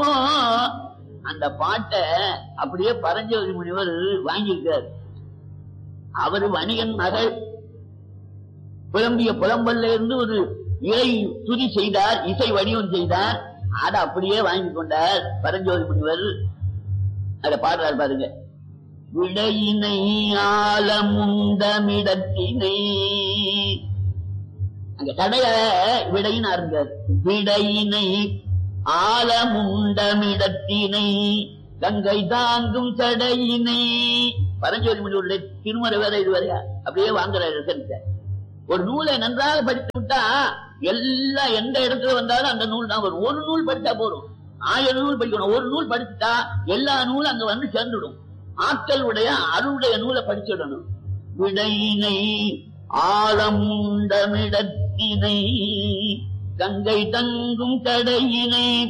என்னமோ அந்த பாட்டை அப்படியே பரஞ்சோதி முனிவர் வாங்கியிருக்கார் அவர் வணிகன் மகள் புலம்பிய புலம்பல்ல இருந்து ஒரு இறை துதி செய்தார் இசை வடிவம் செய்தார் அதை அப்படியே வாங்கி கொண்டார் பரஞ்சோதி முனிவர் அதை பாடுறார் பாருங்க விடையினை ஆலமுண்டமிடத்தினை அங்க கடைய விடையினா இருந்தார் விடையினை ஆலமுண்டமிடத்தினை கங்கை தாங்கும் தடையினை பரஞ்சோதி முனிவருடைய திருமறை வேற இது வேறையா அப்படியே வாங்குறாரு ரிசல்ட்ட ஒரு நூலை நன்றாக படித்து விட்டா எல்லா எந்த இடத்துல வந்தாலும் அந்த நூல் தான் வரும் ஒரு நூல் படித்தா போதும் ஆயிரம் நூல் படிக்கணும் ஒரு நூல் படிச்சுட்டா எல்லா நூலும் அங்க வந்து சேர்ந்துடும் ஆட்கள் உடைய அருளுடைய நூலை படிச்சிடணும் விடையினை ஆழமுண்டமிடத்தினை கங்கை தங்கும் கடையினை